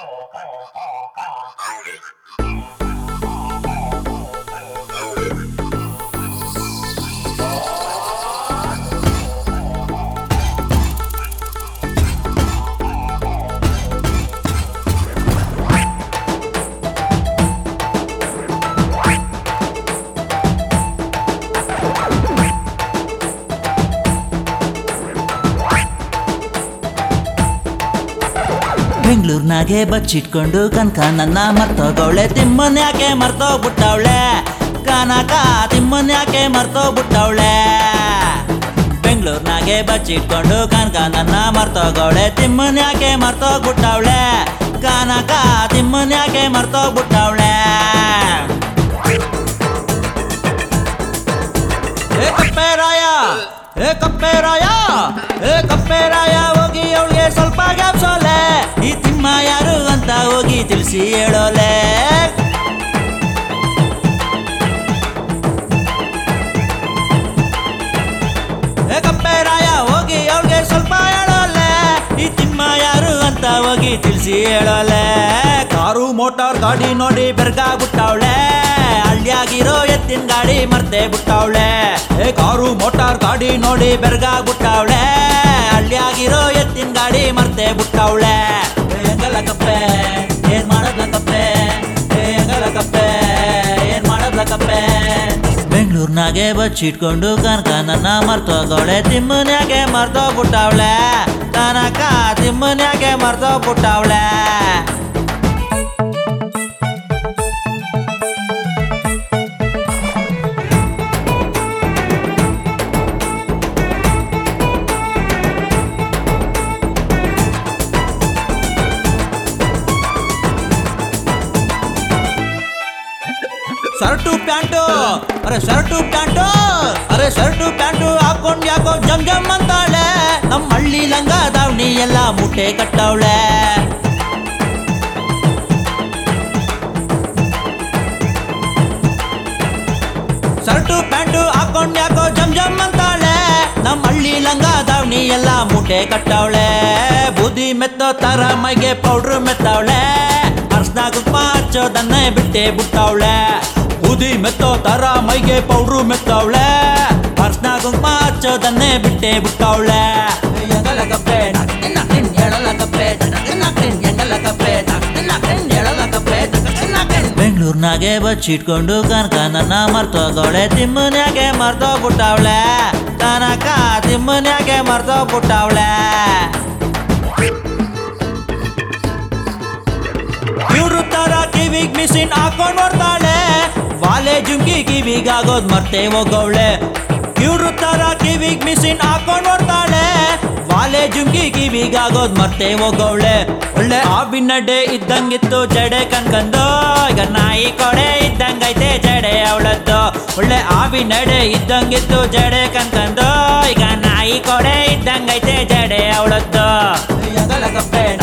ಬೆಂಗಳೂರ್ನಾಗೆ ಬಚ್ಚಿಟ್ಕೊಂಡು ಕನಕ ನನ್ನ ಮರ್ತೋಗವಳೆ ತಿಮ್ಮನ್ ಯಾಕೆ ಮರ್ತೋಗ್ಬಿಟ್ಟವಳೆ ಕನಕ ತಿಮ್ಮನ್ ಯಾಕೆ ಮರ್ತೋಗ್ಬಿಟ್ಟವಳೆ ಬೆಂಗಳೂರ್ನಾಗೆ ಬಚ್ಚಿಟ್ಕೊಂಡು ಕನಕ ನನ್ನ ಮರ್ತೋಗವಳೆ ತಿಮ್ಮನ್ ಯಾಕೆ ಮರ್ತೋಗ್ಬಿಟ್ಟವಳೆ ಕನಕ ತಿಮ್ಮನ್ ಯಾಕೆ ಮರ್ತೋಗ್ಬಿಟ್ಟವಳೆ ಏ ಕಪ್ಪೇರಾಯ ಏ ಕಪ್ಪೇರಾಯ ಏ ಕಪ್ಪೇರಾಯ ಹೋಗಿ ಅವಳಿಗೆ ಸ್ವಲ್ಪ ಗ್ಯಾಪ್ಸೋಲೆ ಈ ತಿಮ್ಮ ಯಾರು ಅಂತ ಹೋಗಿ ತಿಳಿಸಿ ಹೇಳೋಲೆ ಏ ಕಪ್ಪೇರಾಯ ಹೋಗಿ ಅವಳಿಗೆ ಸ್ವಲ್ಪ ಹೇಳೋಲೆ ಈ ತಿಮ್ಮ ಯಾರು ಅಂತ ಹೋಗಿ ತಿಳಿಸಿ ಹೇಳೋಲೆ ಕಾರು ಮೋಟಾರ್ ಗಾಡಿ ನೋಡಿ ಬೆರ್ಗಾಗ್ಬಿಟ್ಟವಳೆ ಹಳ್ಳಿಯಾಗಿರೋ ಎತ್ತಿನ ಗಾಡಿ ಮರ್ತೆ ಬಿಟ್ಟವಳೆ ಏ ಕಾರು ಮೋಟಾರ್ ಗಾಡಿ ನೋಡಿ ಬೆರ್ಗಾಗ್ಬಿಟ್ಟವಳೆ ಹಳ್ಳಿಯಾಗಿರೋ ಎತ್ತಿನ ಗಾಡಿ ಮರ್ತೆ ಬಿಟ್ಟವಳೆ ಹೆಂಗಲ್ಲ ಕಪ್ಪೆ ಏನ್ ಮಾಡದ್ಲ ಕಪ್ಪೆ ಏ ಹೆಂಗಲ್ಲ ಕಪ್ಪೆ ಏನ್ ಮಾಡದ್ಲ ಕಪ್ಪೆ ಬೆಂಗಳೂರ್ನಾಗೆ ಬಚ್ಚಿಟ್ಕೊಂಡು ಕನಕ ನನ್ನ ಮರ್ತೋಗವಳೆ ತಿಮ್ಮನ್ಯಾಗೆ ಮರ್ತೋಗ್ಬಿಟ್ಟವಳೆ ಕನಕ ತಿಮ್ಮನ್ಯಾಗೆ ಮರ್ತೋಗ್ಬಿಟ್ಟವಳೆ ಶರ್ಟು ಪ್ಯಾಂಟು ಅರೆ ಶರ್ಟು ಪ್ಯಾಂಟು ಅರೆ ಶರ್ಟು ಪ್ಯಾಂಟು ಹಾಕೊಂಡ್ ಯಾಕೋ ಜಮ್ ಜಮ್ ಅಂತಾಳೆ ನಮ್ಮ ಹಳ್ಳಿ ಲಂಗ ದಾವಣಿ ಎಲ್ಲ ಮುಟ್ಟೆ ಕಟ್ಟವಳೆ ಶರ್ಟು ಪ್ಯಾಂಟು ಹಾಕೊಂಡ್ ಯಾಕೋ ಜಮ್ ಜಮ್ ಅಂತಾಳೆ ನಮ್ಮ ಹಳ್ಳಿ ಲಂಗ ದಾವಣಿ ಎಲ್ಲ ಮೂಟೆ ಕಟ್ಟವಳೆ ಬೂದಿ ಮೆತ್ತೋ ತರ ಮೈಗೆ ಪೌಡ್ರು ಮೆತ್ತವಳೆ ಅರ್ಶನ ಕುಂಕುಮ ಹಚ್ಚೋದನ್ನೇ ಬಿಟ್ಟೆ ಬಿಟ್ಟವಳೆ ಬೂದಿ ಮೆತ್ತೋ ತರ ಮೈಗೆ ಪೌಡ್ರು ಮೆತ್ತವಳೆ ಅರ್ಶನ ಕುಂಕುಮ ಹಚ್ಚೋದನ್ನೇ ಬಿಟ್ಟೆ ಬಿಟ್ಟವಳೆ ಎಂಗಲ ಕಪ್ಪೆ ನಕ್ಕಿನ ನಕ್ಕಿನ ಎಳಲ ಕಪ್ಪೆ ನಕ್ಕಿನ ನಕ್ಕಿನ ಎಂಗಲ ಕಪ್ಪೆ ನಕ್ಕಿನ ನಕ್ಕಿನ ಎಳಲ ಕಪ್ಪೆ ನಕ್ಕಿನ ನಕ್ಕಿನ ಬೆಂಗಳೂರ್ನಾಗೆ ಬಚ್ಚಿಟ್ಕೊಂಡು ಕನಕ ನನ್ನ ಮರ್ತೋಗವಳೆ ತಿಮ್ಮನ್ಯಾಗೆ ಮರ್ತೋಗ್ಬಿಟ್ಟವಳೆ ಕನಕ ತಿಮ್ಮನ್ಯಾಗೆ ಮರ್ತೋಗ್ಬಿಟ್ಟವಳೆ ಇವ್ರು ತರ ಕಿವಿಗ್ ಮಿಷಿನ್ ಹಾಕೊಂಡ್ ನೋಡ್ತಾಳೆ ವಾಲೆ ಜುಂಕಿ ಕಿವಿಗಾಗೋದ್ ಮರ್ತೆ ಹೋಗವಳೆ ಇವ್ರು ತರ ಕಿವಿಗ್ ಮಿಷಿನ್ ಹಾಕೊಂಡ್ ನೋಡ್ತಾಳೆ ವಾಲೆ ಜುಂಕಿ ಕಿವಿಗಾಗೋದ್ ಮರ್ತೆ ಹೋಗವಳೆ ಒಳ್ಳೆ ಆಬಿನಡೆ ಇದ್ದಂಗಿತ್ತು ಜಡೆ ಕನ್ಕಂದು ಈಗ ನಾಯಿ ಕೊಡೆ ಇದ್ದಂಗೈತೆ ಜಡೆ ಅವಳದ್ದು ಒಳ್ಳೆ ಆಬಿನಡೆ ಇದ್ದಂಗಿತ್ತು ಜಡೆ ಕನ್ಕಂದು ಈಗ ನಾಯಿ ಕೊಡೆ ಇದ್ದಂಗೈತೆ ಜಡೆ ಅವಳದ್ದು ಎಂಗಲ ಕಪ್ಪೆ